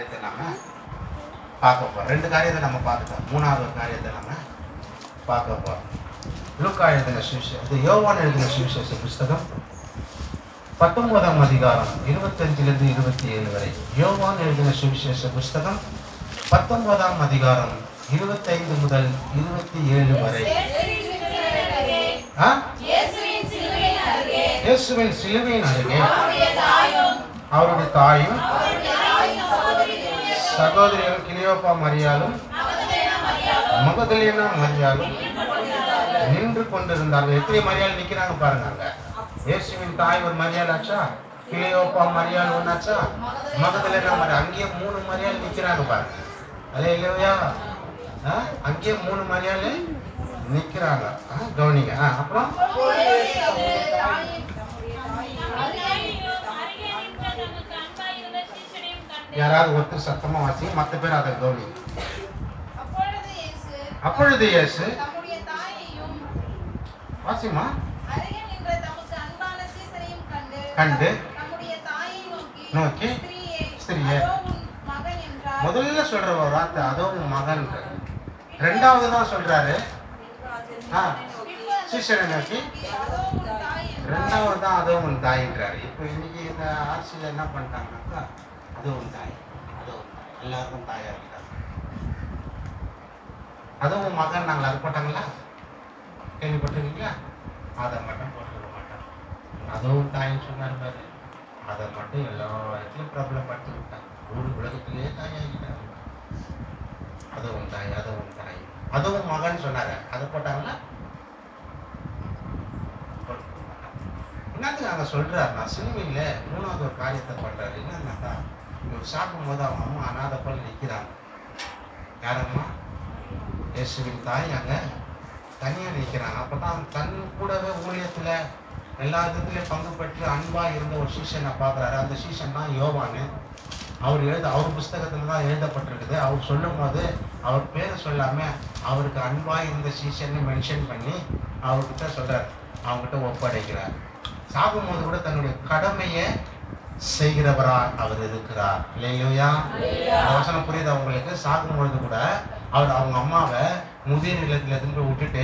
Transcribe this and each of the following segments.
காரியத்தை நாம பார்க்க போறோம் ரெண்டு காரியத்தை நம்ம பார்த்துட்டோம் மூணாவது ஒரு காரியத்தை நம்ம பார்க்க போறோம் லூக்கா எழுதின சுவிசேஷம் இது யோவான் எழுதின சுவிசேஷ புஸ்தகம் பத்தொன்பதாம் அதிகாரம் இருபத்தஞ்சிலிருந்து இருபத்தி ஏழு வரை யோவான் எழுதின சுவிசேஷ புஸ்தகம் பத்தொன்பதாம் அதிகாரம் இருபத்தைந்து முதல் இருபத்தி ஏழு வரை ஆ? இயேசுவின் சிலுவையின் அருகே அவருடைய தாயும் சகோதரியும் கிளியோப்பா மரியாலும் மகதலேனா மரியாலும் நின்று கொண்டிருந்தார்கள் எத்தனை மரியாதை நிக்கிறாங்க பாருங்க அங்க இயேசுவின் தாய் ஒரு மரியாதாச்சா கிளியோப்பா மரியாள் ஒன்னாச்சா மகதலேனா மரியா அங்கேயே மூணு மரியாதை நிக்கிறாங்க பாருங்க அதே இல்லையா ஆ? அங்கேயே மூணு மரியாதை நிக்கிறாங்க ஆ, கவனிங்க ஆ, அப்புறம் யாராவது ஒருத்தர் சத்தமா வாசி மற்ற பேர் அதை கவனிங்க அப்பொழுது இயேசு அப்பொழுது இயேசு தம்முடைய தாயையும் வாசிமா அருகே நின்ற தமக்கு அன்பான சீசரையும் கண்டு கண்டு தம்முடைய தாயை நோக்கி நோக்கி, ஸ்திரீயே ஸ்திரீயே, அதோ உன் மகன் என்றார் முதல்ல சொல்ற ஒரு வார்த்தை அதோ உன் மகன் ரெண்டாவது தான் சொல்றாரு ஆ பின்பு அந்த சீசரை நோக்கி அதோ உன் தாய் என்றார் ரெண்டாவது தான் அதோ உன் தாயின்றாரு இப்போ இன்னைக்கு இந்த ஆட்சியில் என்ன பண்ணிட்டாங்கன்னாக்கா அதோ உன் தாய் அதோ உன் தாய் எல்லாருக்கும் தாயா இருக்கிறாங்க அதோ உன் மகன் நாங்கள் அது போட்டாங்களா கேள்விப்பட்டிருக்கீங்களா அதை மட்டும் போட்டுக்க மாட்டோம் அதோ உன் தாயின்னு சொன்னார் பாரு அதை மட்டும் எல்லா இடத்துலையும் பிரபலப்படுத்தி விட்டாங்க ஊர் உலகத்திலேயே தாயாகிட்டாங்க அதோ உன் தாய் அதோ உன் தாய் அதுவும் மகன் சொன்னாரு அதை போட்டாங்களா போட்டுக்க மாட்டாங்க. என்னத்துக்கு அங்கே சொல்றாரு நான் சிலுவையில் மூணாவது ஒரு காரியத்தை பண்றாரு என்னன்னாக்கா இவர் சாப்பிடும்போது அவங்க அம்மா அனாதை போல நிற்கிறாங்க யாரம்மா இயேசுவின் தாய் அங்கே தனியாக நிற்கிறாங்க அப்போ தான் தன் கூடவே ஊழியத்தில் எல்லா விதத்துலையும் பங்கு பெற்று அன்பாக இருந்த ஒரு சீசனை பார்க்குறாரு அந்த சீசன் தான் யோவானு அவர் எழுத அவர் புஸ்தகத்தில் தான் எழுதப்பட்டிருக்குது அவர் சொல்லும் போது அவர் பேரை சொல்லாமல் அவருக்கு அன்பாக இருந்த சீசன்னு மென்ஷன் பண்ணி அவர்கிட்ட சொல்கிறார் அவங்ககிட்ட ஒப்படைக்கிறார் சாப்பிடும்போது கூட தன்னுடைய கடமையை செய்கிறவரா அவர் இருக்கிறார் இல்லையா இந்த வசனம் புரியுது அவங்களுக்கு சாகும்பொழுது கூட அவர் அவங்க அம்மாவை முதிர் இல்லத்துல இருந்து விட்டுட்டு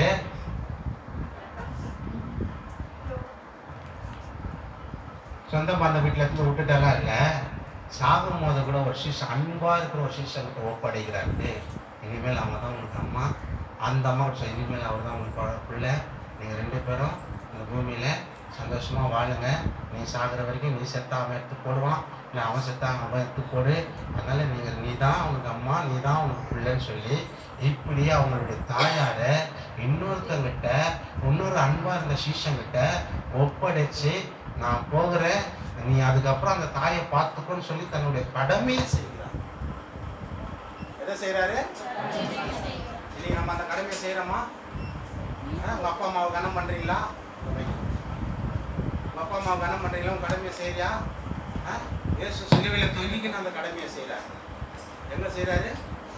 சொந்த பந்த வீட்டில் இருந்து விட்டுட்டெல்லாம் இல்லை சாகும் போது கூட ஒரு சீசன் அன்பாக இருக்கிற ஒரு சீசனுக்கு ஒப்படைக்கிறாரு இனிமேல் அவங்க தான் உங்களுக்கு அம்மா அந்த அம்மா கிட்ட இனிமேல் அவர் தான் உங்களுக்கு பிள்ளை நீங்கள் ரெண்டு பேரும் இந்த பூமியில் சந்தோஷமாக வாழுங்க நீ சாகுற வரைக்கும் நீ செத்தா அவன் எடுத்து போடுவான் இல்லை அவன் செத்தா அவன் எடுத்து போடு அதனால் நீங்கள் நீ தான் அவனுக்கு அம்மா நீ தான் அவனுக்கு பிள்ளைன்னு சொல்லி இப்படி அவங்களுடைய தாயாரை இன்னொருத்தங்கிட்ட இன்னொரு அன்பாக இருந்த சீஷங்கிட்ட ஒப்படைச்சு நான் போகிறேன் நீ அதுக்கப்புறம் அந்த தாயை பார்த்துக்கோன்னு சொல்லி தன்னுடைய கடமையை செய்கிறார் எதை செய்கிறாரு இன்னைக்கு நம்ம அந்த கடமையை செய்கிறோமா உங்கள் அப்பா அம்மாவை கனம் பண்ணுறீங்களா உங்கள் அப்பா அம்மாவை கனம் பண்ணுறீங்களா உங்கள் கடமையை செய்கிறியா ஆ? இயேசு சிலுவையில் தொங்கிக்கின்னு அந்த கடமையை செய்கிறார் எங்கே செய்கிறாரு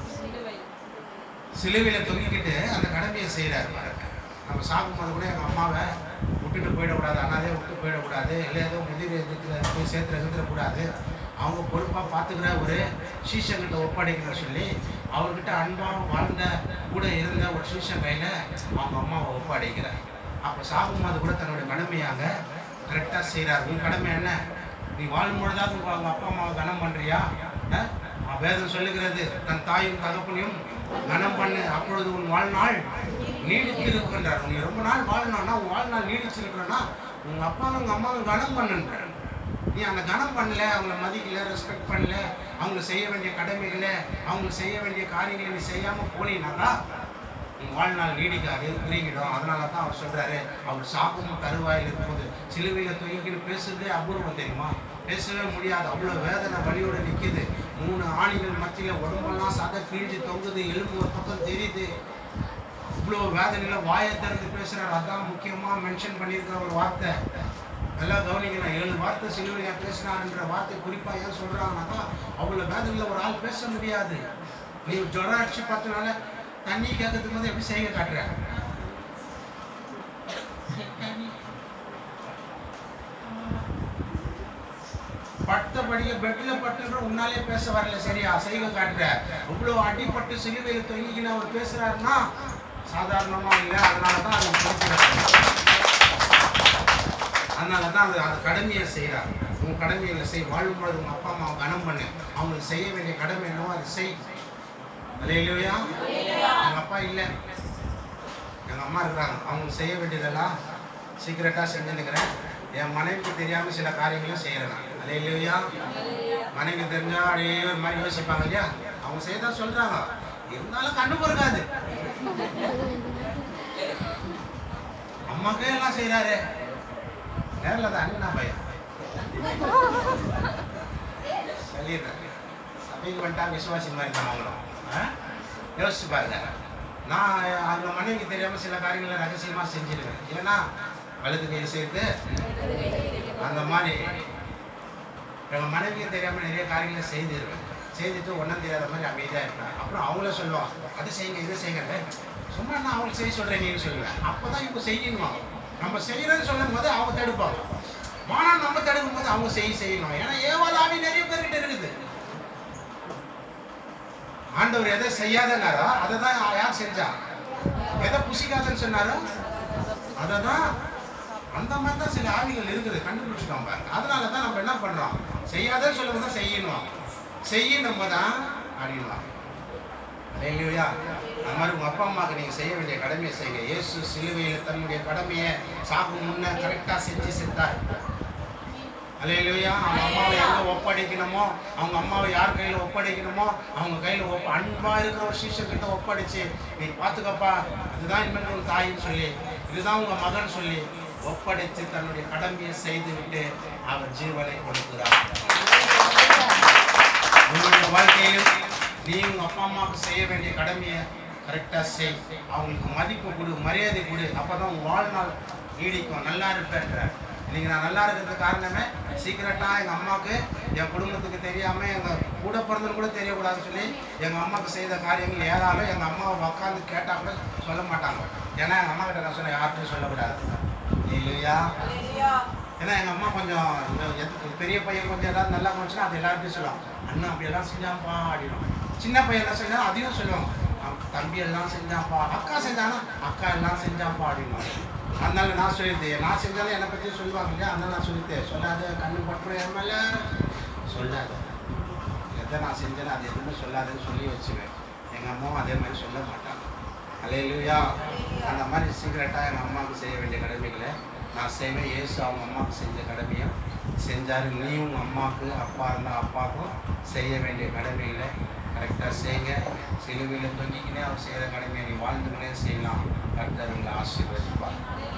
சிலுவையில் தொங்கிக்கிட்டு அந்த கடமையை செய்கிறாரு பாருங்க நம்ம சாப்பிடும்போது கூட எங்கள் அம்மாவை விட்டுட்டு போயிடக்கூடாது அனாதே விட்டு போயிடக்கூடாது இல்லை ஏதோ முதிர் இருக்கிற போய் சேர்த்துற சேர்த்துடக்கூடாது அவங்க பொறுப்பாக பார்த்துக்கிற ஒரு சீஷங்கிட்ட ஒப்படைக்கிற சொல்லி அவர்கிட்ட அன்பாக வாழ்ந்த கூட இருந்த ஒரு சீஷன் கையில் அவங்க அம்மாவை ஒப்படைக்கிறார் அப்போ சாகும்போது கூட தன்னுடைய கடமையாக கரெக்டாக செய்கிறார் உன் கடமை என்ன நீ வாழும்பொழுதாவது உங்க அவங்க அப்பா அம்மாவை கனம் பண்ணுறியா அஹ்? வேதம் சொல்லுகிறது தன் தாயும் தகப்பனையும் கனம் பண்ணு அப்பொழுது உன் வாழ்நாள் நீடித்திருக்கின்றார் நீ ரொம்ப நாள் வாழணும்னா உன் வாழ்நாள் நீடிச்சிருக்கிறனா உங்க அப்பாவும் உங்க அம்மாவும் கனம் பண்ணுன்றார் நீ அந்த கனம் பண்ணல அவங்கள மதிக்கல ரெஸ்பெக்ட் பண்ணல அவங்க செய்ய வேண்டிய கடமைகளை அவங்க செய்ய வேண்டிய காரியங்களை நீ செய்யாம போனீங்கன்னாக்கா உன் வாழ்நாள் நீடிக்காது குறுகிடும் அதனால தான் அவர் சொல்றாரு அவர் சாப்பிடும் தருவாயில் இருக்கும்போது சிலுவையில் தொங்கின்னு பேசுறதே அபூர்வம் தெரியுமா பேசவே முடியாது அவ்வளோ வேதனை வலியோட நிற்கிது மூணு ஆணிகள் மத்தியில் உடம்பெல்லாம் சதை கிழிஞ்சு தொங்குது எலும்பு ஒரு பக்கம் தெரியுது இவ்வளோ வேதனையில் வாயை திறந்து பேசுகிறார் அதான் முக்கியமாக மென்ஷன் பண்ணியிருக்கிற ஒரு வார்த்தை எல்லாம் கவனிக்கணும் ஏழு வார்த்தை சிலுவையில் பேசினார்ன்ற வார்த்தை குறிப்பாக ஏன் சொல்கிறாங்கனாக்கா அவ்வளோ வேதனையில் ஒரு ஆள் பேச முடியாது நீ ஜுரம் அடிச்சு பார்த்தனால தண்ணி கேட்கறதுக்கு போது எப்படி செய்ய காட்டுற பட்டபடியே பெட்டில் பட்டுன்ற உன்னாலே பேச வரல சரியா செய்க காட்டுற இவ்வளோ அடிப்பட்டு சிலுவையில் தொங்கிக்கின்னு அவர் பேசுறாருன்னா சாதாரணமா இல்லை அதனால தான் அது பேசுறாரு அதனால தான் அது அது கடமையை செய்கிறார் உன் கடமைகளை செய் வாழும்பொழுது உங்கள் அப்பா அம்மாவை கனம் பண்ணு அவங்களுக்கு செய்ய வேண்டிய கடமை என்னவோ அதை செய் இல்லையா எங்கள் அப்பா இல்லை எங்கள் அம்மா இருக்கிறாங்க அவங்களுக்கு செய்ய வேண்டியதெல்லாம் சீக்கிரட்டாக செஞ்சுன்னுக்கிறேன் என் மனைவிக்கு தெரியாமல் சில காரியங்களும் செய்கிறேன் நான் அதே இல்லையா மனைவி தெரிஞ்சா அப்படியே ஒரு மாதிரி யோசிப்பாங்க இல்லையா அவங்க செய்யதான் சொல்கிறாங்க இருந்தாலும் கண்ணு பொறுக்காது அம்மாக்கே எல்லாம் செய்கிறாரு நேரில் தான் அண்ணா பையன் சொல்லிடுறேன் சபைக்கு வந்துட்டா விசுவாசி மாதிரி தான் அவங்களும் ஆ? யோசிச்சு பாருங்க நான் அவங்க மனைவிக்கு தெரியாமல் சில காரியங்களை ரகசியமாக செஞ்சிருவேன் ஏன்னா வலது கை சேர்த்து அந்த மாதிரி எங்கள் மனைவிக்கு தெரியாமல் நிறைய காரியங்களை செய்திருவேன் செய்துட்டு ஒன்றும் தெரியாத மாதிரி அமைதியாக இருப்பேன் அப்புறம் அவங்களே சொல்லுவாங்க அது செய்யுங்க இது செய்யுங்க சும்மா நான் அவங்களுக்கு செய்ய சொல்கிறேன் சொல்லுவேன் அப்போ தான் இப்போ செய்யணும் நம்ம செய்யறேன்னு சொல்லும் போது அவங்க தடுப்பாங்க ஆனால் நம்ம தடுக்கும் போது அவங்க செய்ய செய்யணும் ஏன்னா ஏவாதாவி நிறைய பேர்கிட்ட இருக்குது ஆண்டவர் எதை செய்யாதனாரோ அதை தான் யார் செஞ்சா எதை புசிக்காதன்னு சொன்னாரோ அதை தான் அந்த மாதிரி தான் சில ஆவிகள் இருக்குது கண்டுபிடிச்சிட்டோம் பாருங்க அதனால தான் நம்ம என்ன பண்றோம் செய்யாதன்னு சொல்லும் தான் செய்யணும் செய்யணும் தான் அப்படின்லாம் இல்லையா அது மாதிரி உங்கள் அப்பா அம்மாவுக்கு நீங்கள் செய்ய வேண்டிய கடமையை செய்யுங்க இயேசு சிலுவையில் தன்னுடைய கடமையை சாப்பிடும் முன்ன கரெக்டாக செஞ்சு செத்தார் அலையிலையா அவங்க அம்மாவை எங்கே ஒப்படைக்கணுமோ அவங்க அம்மாவை யார் கையில் ஒப்படைக்கணுமோ அவங்க கையில் ஒப்ப அன்பாக இருக்கிற ஒரு சீஷர்கிட்ட ஒப்படைச்சு நீ பார்த்துக்கப்பா இதுதான் இனிமேல் உன் தாயின்னு சொல்லி இதுதான் உங்கள் மகன் சொல்லி ஒப்படைத்து தன்னுடைய கடமையை செய்துவிட்டு அவர் ஜீவனை கொடுக்கிறார் உங்களுடைய வாழ்க்கையிலும் நீ உங்கள் அப்பா அம்மாவுக்கு செய்ய வேண்டிய கடமையை கரெக்டாக செய் அவங்களுக்கு மதிப்பு கொடு மரியாதை கொடு அப்போ தான் உங்கள் வாழ்நாள் நீடிக்கும் நல்லா இருப்பேன்ற இன்னைக்கு நான் நல்லா இருக்கிறதுக்கு காரணமே சீக்கிரட்டாக எங்கள் அம்மாவுக்கு என் குடும்பத்துக்கு தெரியாமல் எங்கள் கூட பிறந்தது கூட தெரியக்கூடாதுன்னு சொல்லி எங்கள் அம்மாவுக்கு செய்த காரியங்கள் ஏதாலும் எங்கள் அம்மாவை உட்காந்து கேட்டால் கூட சொல்ல மாட்டாங்க ஏன்னா எங்கள் அம்மா கிட்ட நான் சொன்னேன் யார்கிட்டையும் சொல்லக்கூடாது இல்லையா ஏன்னா எங்கள் அம்மா கொஞ்சம் இந்த எது- பெரிய பையன் கொஞ்சம் ஏதாவது நல்லா போச்சுன்னா அது எல்லார்ட்டையும் சொல்லுவாங்க அண்ணா அப்படி எல்லாம் செஞ்சாப்பா அப்படின்னும் சின்ன பையன் என்ன செஞ்சா அதையும் சொல்லுவாங்க "அம், தம்பி எல்லாம் செஞ்சாப்பா அக்கா செஞ்சானா அக்கா எல்லாம் செஞ்சாப்பா அப்படின்னுவாங்க அதனால நான் சொல்லியிருந்தேன் நான் செஞ்சாலும் என்னை பற்றி சொல்லுவாங்க இல்லையா அதனால நான் சொல்லிட்டேன் சொல்லாத கண்ணு பற்று எம்எல்ஏ சொல்லாத எதை நான் செஞ்சேனோ அது எதுவுமே சொல்லாதுன்னு சொல்லி வச்சுவேன் எங்கள் அம்மாவும் அதே மாதிரி சொல்ல மாட்டாங்க அலையிலுயா அந்த மாதிரி சீக்கிரட்டாக எங்கள் அம்மாவுக்கு செய்ய வேண்டிய கடமைகளை நான் செய்வேன் இயேசு அவங்க அம்மாவுக்கு செஞ்ச கடமையும் செஞ்சார் நீயும் உங்கள் அம்மாவுக்கு அப்பா இருந்தால் அப்பாவுக்கும் செய்ய வேண்டிய கடமைகளை கரெக்டாக செய்யுங்க சிலுவையில் தொங்கிக்கினே அவர் செய்கிற கடமையை நீ வாழ்ந்துக்கினே செய்யலாம் கர்த்தர் உங்களை ஆசீர்வதி